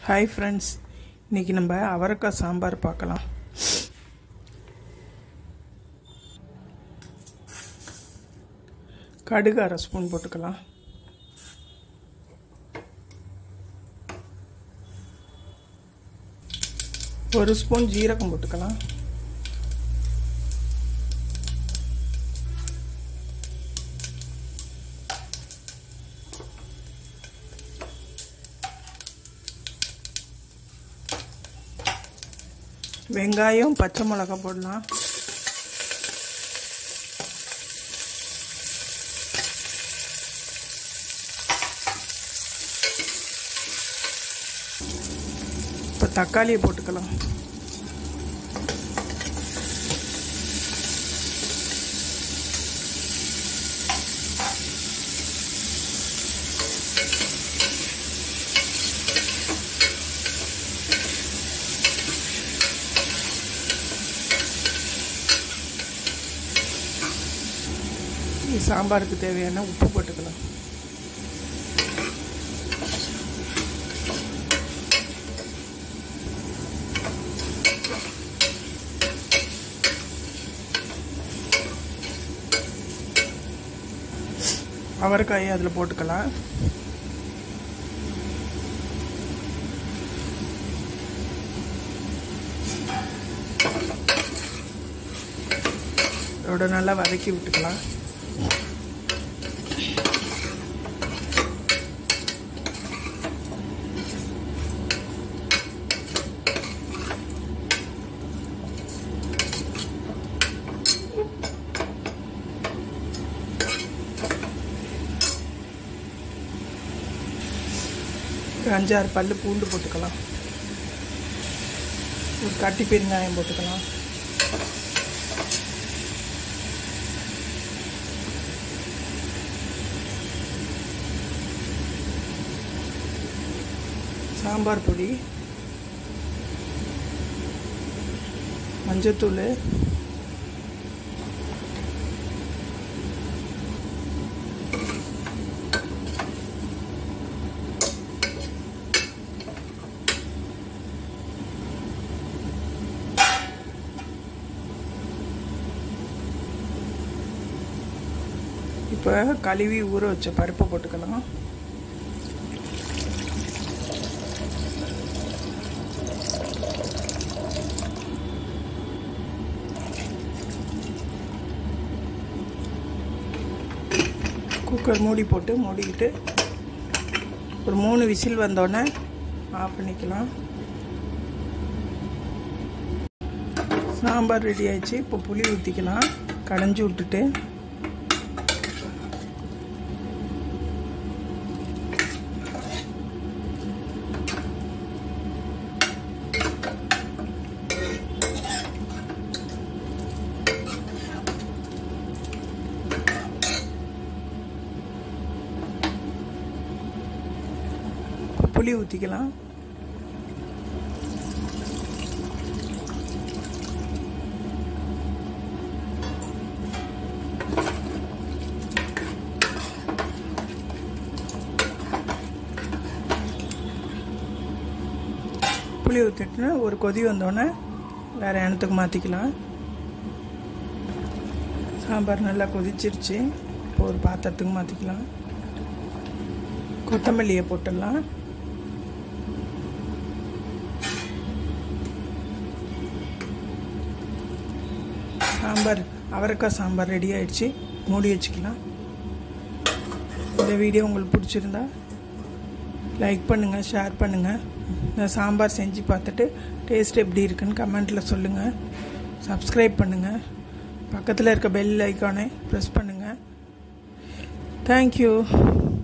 hi friends இன்றைக்கி நம்ம அவரைக்காய் சாம்பார் பார்க்கலாம் கடுகு அரை ஸ்பூன் போட்டுக்கலாம் ஒரு ஸ்பூன் ஜீரகம் போட்டுக்கலாம் வெங்காயம் பச்சை மிளகா போடலாம் இப்போ தக்காளியை போட்டுக்கலாம் சாம்பாருக்கு தேவையான உப்பு போட்டுக்கலாம் அவரைக்காயை அதில் போட்டுக்கலாம் இதோட நல்லா வதக்கி விட்டுக்கலாம் ஒரு அஞ்சாறு பல் பூண்டு போட்டுக்கலாம் ஒரு கட்டி பெருங்காயம் போட்டுக்கலாம் சாம்பார் பொடி மஞ்சத்தூள் இப்போ கழுவி ஊற வச்ச பருப்பு போட்டுக்கலாம் குக்கர் மூடி போட்டு மூடிக்கிட்டு ஒரு மூணு விசில் வந்தோடனே ஆஃப் பண்ணிக்கலாம் சாம்பார் ரெடி ஆயிடுச்சு இப்போ புளி ஊற்றிக்கலாம் கடைஞ்சி விட்டுட்டு புளி ஊற்றிக்கலாம் புளி ஊற்றிட்டுனா ஒரு கொதி வந்தோடனே வேறு இடத்துக்கு மாற்றிக்கலாம் சாம்பார் நல்லா கொதிச்சிருச்சு இப்போ ஒரு பாத்திரத்துக்கு மாற்றிக்கலாம் கொத்தமல்லியை போட்டுடலாம் சாம்பார் அவரைக்காய் சாம்பார் ரெடி ஆயிடுச்சு மூடி வச்சுக்கலாம் இந்த வீடியோ உங்களுக்கு பிடிச்சிருந்தா லைக் பண்ணுங்கள் ஷேர் பண்ணுங்கள் இந்த சாம்பார் செஞ்சு பார்த்துட்டு டேஸ்ட் எப்படி இருக்குன்னு கமெண்ட்டில் சொல்லுங்கள் சப்ஸ்கிரைப் பண்ணுங்கள் பக்கத்தில் இருக்க பெல் ஐக்கானை ப்ரெஸ் பண்ணுங்கள் தேங்க்யூ